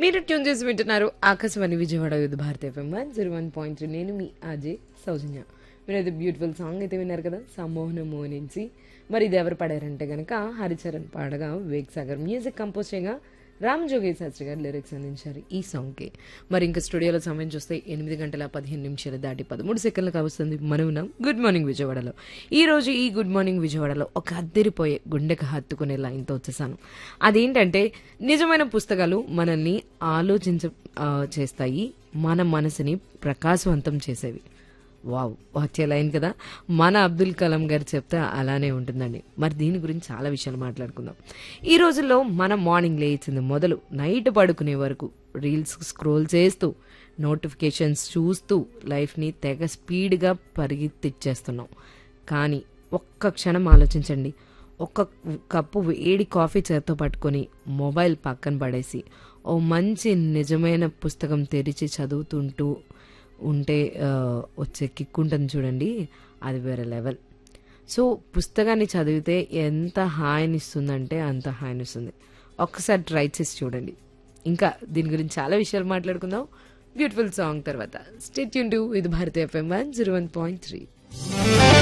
మీరు ట్యూన్ చేసి వింటున్నారు Akashvani Vijayawada with Bharat FM one zero one point three నేను మీ అజయ్ సౌజన్య మీరైతే బ్యూటిఫుల్ సాంగ్ అయితే విన్నారు కదా సమ్మోహనము నుంచి మరి ఇది ఎవరు పాడారంటే గనక హరిచరణ్ పాడగా వివేక్ సాగర్ మ్యూజిక్ కంపోజ్ చేయగా రామ్ జోగి శాస్త్రి గారు లిరిక్స్ అందించారు ఈ సాంగ్కి మరి ఇంకా స్టూడియోలో సమయం చూస్తే ఎనిమిది గంటల పదిహేను నిమిషాలు దాటి పదమూడు సెకండ్లు కావస్తుంది మనం ఉన్నాం గుడ్ మార్నింగ్ విజయవాడలో ఈ రోజు ఈ గుడ్ మార్నింగ్ విజయవాడలో ఒక అద్దరిపోయే గుండెకు హత్తుకునే లైన్తో వచ్చేసాను అదేంటంటే నిజమైన పుస్తకాలు మనల్ని ఆలోచించ ఆ, చేస్తాయి మన మనసుని ప్రకాశవంతం చేసేవి వావ్ వచ్చే లైన్ కదా మన అబ్దుల్ కలాం గారు చెప్తే అలానే ఉంటుందండి మరి దీని గురించి చాలా విషయాలు మాట్లాడుకుందాం ఈ రోజుల్లో మన మార్నింగ్ లేచింది మొదలు నైట్ పడుకునే వరకు రీల్స్ స్క్రోల్ చేస్తూ నోటిఫికేషన్స్ చూస్తూ లైఫ్ని తెగ స్పీడ్గా పరిగెత్తిచ్చేస్తున్నాం కానీ ఒక్క క్షణం ఆలోచించండి ఒక్క కప్పు వేడి కాఫీ చేత్తో పట్టుకొని మొబైల్ పక్కన పడేసి ఓ మంచి నిజమైన పుస్తకం తెరిచి చదువుతుంటూ ఉంటే ఆ, వచ్చే కిక్ ఉంటుంది చూడండి అది వేరే లెవెల్ సో పుస్తకాన్ని చదివితే ఎంత హాయినిస్తుందంటే అంత హాయినిస్తుంది ఒక్కసారి ట్రై చేసి చూడండి ఇంకా దీని గురించి చాలా విషయాలు మాట్లాడుకుందాం బ్యూటిఫుల్ సాంగ్ తర్వాత స్టేట్ యూన్ టు ఇది Bharatiya FM one zero one point three